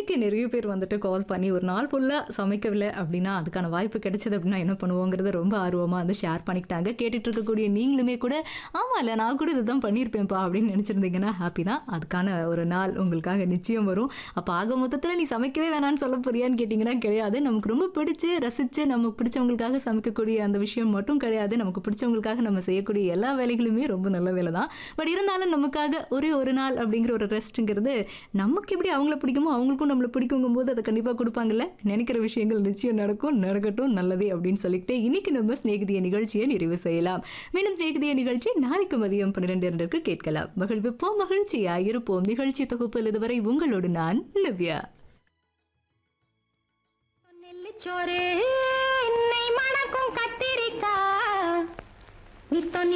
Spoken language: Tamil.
இன்னைக்கு நிறைய பேர் வந்துட்டு கால் பண்ணி ஒரு நாள் ஃபுல்லாக சமைக்கவில்லை அப்படின்னா அதுக்கான வாய்ப்பு கிடைச்சது அப்படின்னா என்ன பண்ணுவோங்கிறத ரொம்ப ஆர்வமாக வந்து ஷேர் பண்ணிக்கிட்டாங்க கேட்டுட்டு இருக்கக்கூடிய நீங்களுமே கூட ஆமாம் இல்லை நான் கூட இதுதான் பண்ணியிருப்பேன்ப்பா அப்படின்னு நினச்சிருந்தீங்கன்னா ஹாப்பி தான் அதுக்கான ஒரு நாள் உங்களுக்காக நிச்சயம் வரும் அப்போ ஆக மொத்தத்தில் நீ சமைக்கவே வேணாம்னு சொல்ல போறியான்னு கேட்டிங்கன்னா கிடையாது நமக்கு ரொம்ப பிடிச்சு ரசித்து நமக்கு பிடிச்சவங்களுக்காக சமைக்கக்கூடிய அந்த விஷயம் மட்டும் கிடையாது நமக்கு பிடிச்சவங்களுக்காக நம்ம செய்யக்கூடிய எல்லா வேலைகளுமே ரொம்ப நல்ல வேலை தான் பட் இருந்தாலும் நமக்காக ஒரே ஒரு நாள் அப்படிங்கிற ஒரு ரெஸ்ட்டுங்கிறது நமக்கு எப்படி அவங்கள பிடிக்குமோ அவங்களுக்கும் நம்மளை பிடிக்குங்கும் போது அதை கண்டிப்பாக கொடுப்பாங்கல்ல நினைக்கிற விஷயங்கள் நிச்சயம் நடக்கும் நடக்கட்டும் நல்லதே அப்படின்னு சொல்லிட்டு இன்னைக்கு நம்ம ஸ்நேகிதிய நிகழ்ச்சியை நிறைவு செய்யலாம் மீண்டும் ஸ்நேகிதிய நிகழ்ச்சி நாளைக்கு மதியம் பன்னிரெண்டு இரண்டுக்கு கேட்கலாம் மகிழ்விப்போம் மகிழ்ச்சியா இருப்போம் நிகழ்ச்சி தொகுப்பில் இதுவரை உங்களோடு நான் நவ்யா நெல்லிச்சோறு என்னை மணக்கும் கத்திரிக்கா நித்தம்